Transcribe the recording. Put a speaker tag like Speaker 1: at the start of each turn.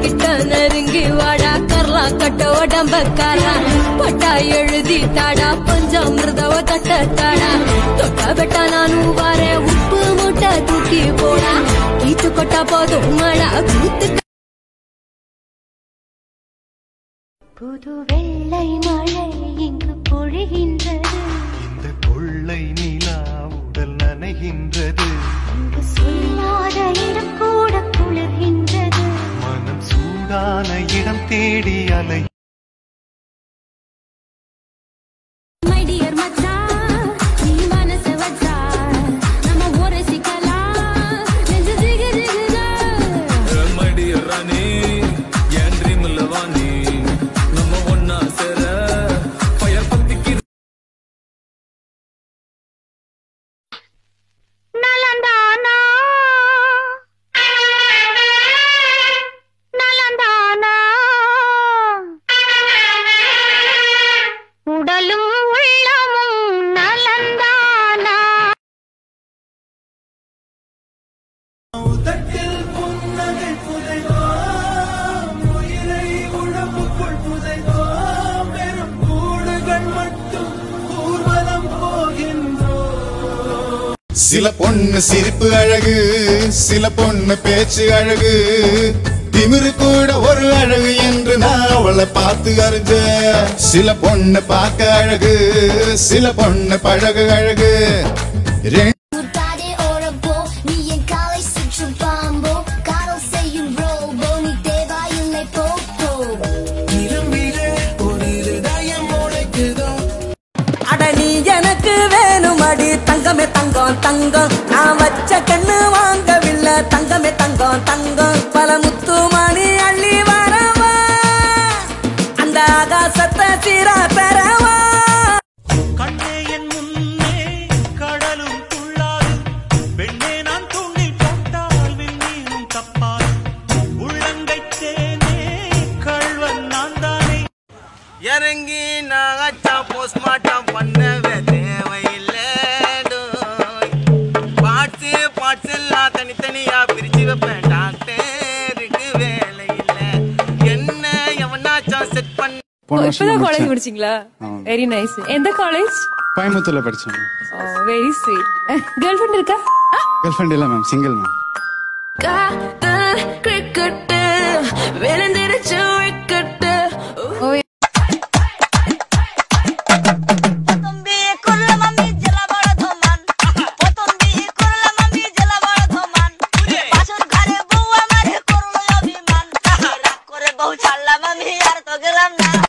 Speaker 1: கிட்ட நெருங்கி வாடா கர்லா கட்ட உடம்பக்காரா பட்டா எழுதி தாடா பஞ்சாமிர்தவ தட்ட தாடா தொட்டா பெட்டா நானும் வாரேன் உப்பு மூட்டை தூக்கி போடா கீச்சு கொட்டா போதும் மழா கூத்து
Speaker 2: புது வெள்ளை மழை இங்கு பொழிகின்றது
Speaker 3: இந்த கொள்ளை நிலா உடல் நனைகின்றது
Speaker 2: இங்கு சொல்லாத இடம் கூட குளிர்கின்றது
Speaker 3: மனம் சூடான இடம் தேடி அலை
Speaker 1: மை டியர் மச்சான் நீ மனசு வச்சா நம்ம ஒரு சிக்கலாம் நெஞ்சு ஜிகு ஜிகுதா
Speaker 4: மடி ராணி என் ட்ரீம்ல வாணி நம்ம ஒன்னா சேர பயர் பத்திக்கு
Speaker 2: நலந்தானா நலந்தானா உடலும் உள்ளமும் நலந்தானா
Speaker 5: சில பொண்ணு சிரிப்பு அழகு சில பொண்ணு பேச்சு அழகு திமிரு கூட ஒரு அழகு என்று நான் அவளை பார்த்து அறிஞ்ச சில பொண்ணு பார்க்க அழகு சில பொண்ணு பழகு அழகு ரெண்டு
Speaker 6: Mutare ora bo, ni en kale suchu bambo, karo sayun robo, ni deva ile popo.
Speaker 7: அட நீ எனக்கு வேணும் அடி தங்கமே தங்கம் தங்கம் நான் வச்ச கண்ணு வாங்கவில்லை தங்கமே தங்கம் தங்கம் பல முத்து மணி அள்ளி வரவா அந்த ஆகாசத்தை சீரா பெறவா
Speaker 3: கண்ணே என் முன்னே கடலும் துள்ளாது பெண்ணே நான் தூண்டில் போட்டால் விண்மீனும் தப்பாது உள்ளங்கை தேனே கள்வன் நான் தானே
Speaker 7: இறங்கி நான் அச்சா போஸ்ட்மார்ட்டம் பண்ணவே தேவையில்லை பாட்ஸு பாட்ஸ் எல்லாம் தனித்தனியா பிரிச்சு வைப்பேன் டாக்டருக்கு வேலை இல்லை என்ன எவனாச்சும் செட் பண்ண
Speaker 8: போன வருஷம்
Speaker 1: இப்பதான்
Speaker 8: தான்
Speaker 1: காலேஜ்
Speaker 8: முடிச்சேன்.
Speaker 1: முடிச்சீங்களா
Speaker 8: ஆமா.
Speaker 1: வெரி நைஸ் எந்த காலேஜ்
Speaker 8: கோயம்புத்தூர்ல படிச்சேன்
Speaker 1: வெரி ஸ்வீட் கேர்ள் ஃப்ரெண்ட் இருக்கா
Speaker 8: கேர்ள் ஃப்ரெண்ட் இல்ல மேம் சிங்கிள் மேம்
Speaker 1: காதல் கிரிக்கெட் விழுந்துருச்சு விக்கெட் ஓ
Speaker 9: পতম্বি করলাম আমি জেলা বড় ধমান পতম্বি করলাম আমি জেলা বড় ধমান বাসর ঘরে বউ আমারে করলো অভিমান রাগ করে বউ ছাড়লাম আমি আর তো গেলাম না